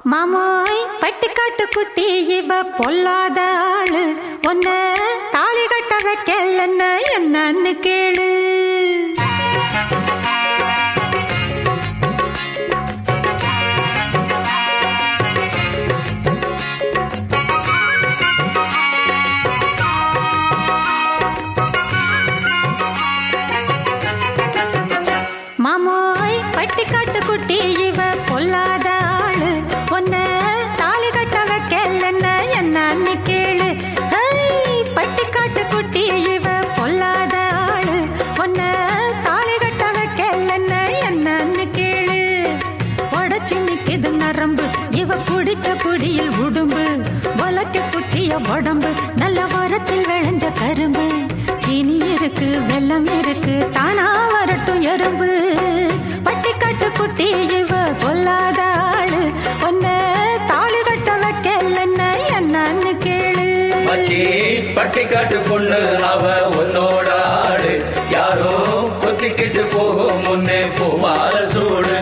மாமோய் பட்டிக்காட்டு குட்டி இவ பொல்லாத ஆளு உன்ன தாலி கட்ட வைக்கலன்னு என்னன்னு கேளு மாமோய் பட்டிக்காட்டு குட்டி இவ பொல்லாத ஆளு உன்ன தாலி கட்ட வைக்கலன்னு என்னன்னு கேளு ஹேய், பட்டிக்காட்டு குட்டி இவ பொல்லாத ஆளு உன்ன தாலி கட்ட வைக்கலன்னு என்னன்னு கேளு உடச்சு நிக்குது நரம்பு இவ புடிச்ச புடியில் உடும்பு உலக்க குத்திய உடம்பு நல்ல வரத்தில் விளைஞ்ச கரும்பு சீனி இருக்கு வெல்லம் இருக்கு தானா வரட்டும் எறும்பு பட்டிக்காட்டு குட்டி இவ கொல்லாத ஆளு ஒன்ன தாலி கட்ட வைக்கலன்னு என்னன்னு கேளு மச்சி பட்டிக்காட்டு பொண்ணு அவ உன்னோட ஆடு யாரோ கொத்திக்கிட்டு போகும் முன்னே பூமால சூடு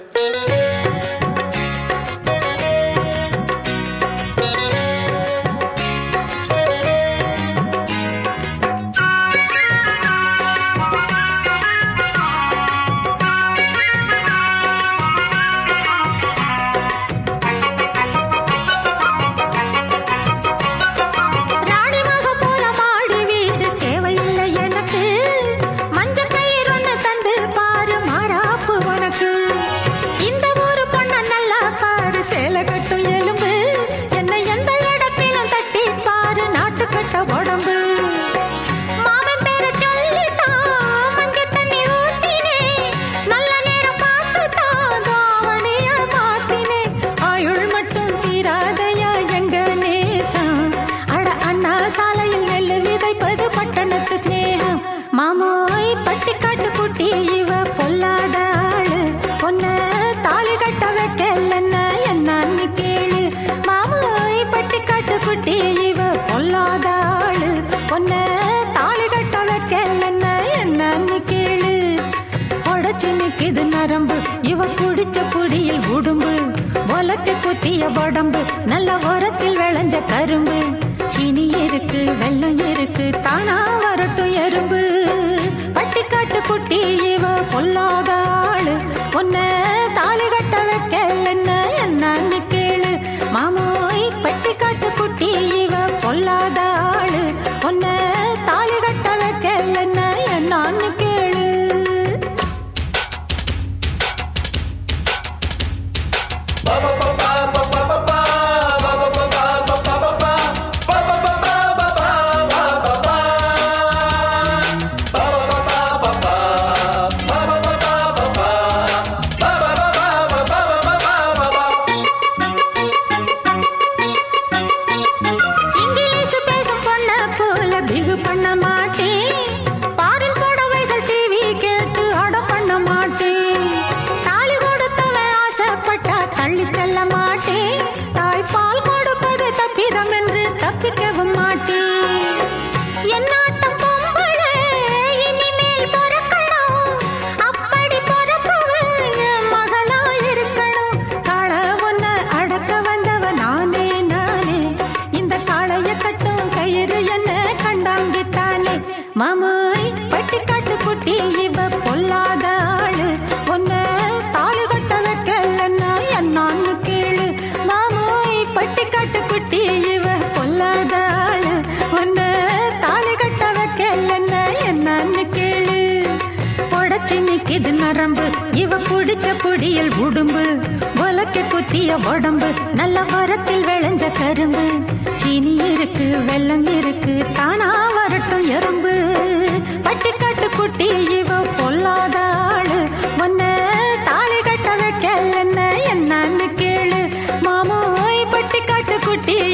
ராணி மகம் போல மாடி வீடு தேவையில்லை எனக்கு மஞ்ச கயிறு ஒண்ணு தந்து பாரு மாறாப்பு உனக்கு இந்த ஊரு பொண்ண நல்லா பாரு சேலை கட்டும் எலும்பு என்னை எந்த இடத்திலும் தட்டி பாரு நாட்டு கட்ட உடம்பு மாமன் பேரை சொல்லித்தான் மஞ்சள் தண்ணி ஊத்தினேன். நல்ல நேரம் பார்த்துத்தான் தாவணிய மாத்தினேன். ஆயுள் மட்டும் தீராதையா எங்க நேசம். அட அண்ணா சாலையில் நெல்லு விதைப்பது பட்டணத்து சிநேகம். மாமோய் பட்டிக்காட்டு குட்டி இவ பொல்லாத ஆளு உன்ன தாலி கட்ட வைக்கலன்னு என்னன்னு கேளு மாமோய் பட்டிக்காட்டு குட்டி இவ பொல்லாத ஆளு உன்ன தாலி கட்ட வைக்கலன்னு என்னன்னு கேளு உடச்சு நிக்குது நரம்பு இவ குடிச்ச புடியில் உடும்பு உலக்கு குத்திய உடம்பு நல்ல உரத்தில் விளைஞ்ச கரும்பு சீனி இருக்கு வெல்லம் இருக்கு தானா வரட்டும் எறும்பு பட்டிக்காட்டு குட்டி இவ பொல்லாத ஆளு உன்ன தாலி கட்ட வைக்கலன்னு என்னன்னு கேளு மாமோய் பட்டிக்காட்டு குட்டி இவ பொல்லாத ஆளு உன்ன தாலி கட்ட வைக்கலன்னு என்னன்னு கேளு இங்கிலீஷ் பேசும் பொண்ண போல பிகு பண்ண மாட்டேன் பாரின் புடவைகள் டிவி கேட்டு அட பண்ண மாட்டேன் தாலி கொடுத்தவன் ஆசைப்பட்டா தள்ளி செல்ல மாட்டேன் தாய்ப்பால் கொடுப்பது தப்பிதம் என்று தப்பிக்கவும் மாட்டேன் என்னாட்டம் பொம்பளை இனிமேல் பிறக்கணும் அப்படி பிறப்பவன் என் மகளா இருக்கணும் காளை ஒன்ன அடக்க வந்தவ நானே நானே இந்த காளைய கட்டும் கயிறு என்ன கண்டாங்கித்தானே மாமோய் பட்டிக்காட்டு குட்டி இவ பொல்லாத ஆளு உன்ன தாலி கட்ட வைக்கலன்னா என்னான்னு கேளு மாமோய் பட்டிக்காட்டு குட்டி இவ பொல்லாத ஆளு உன்ன தாலி கட்ட வைக்கலன்னா என்னன்னு கேளு உடச்சு நிக்குது நரம்பு இவ புடிச்ச புடியில் உடும்பு உலக்க குத்திய உடம்பு நல்ல மரத்தில் விளைஞ்ச கரும்பு சீனி இருக்கு வெல்லம் இருக்கு தானா வரட்டும் எறும்பு பட்டிக்காட்டு குட்டி இவ பொல்லாத ஆளு உன்ன தாலி கட்ட வைக்கலன்னு என்னன்னு கேளு மாமோய் பட்டிக்காட்டு குட்டி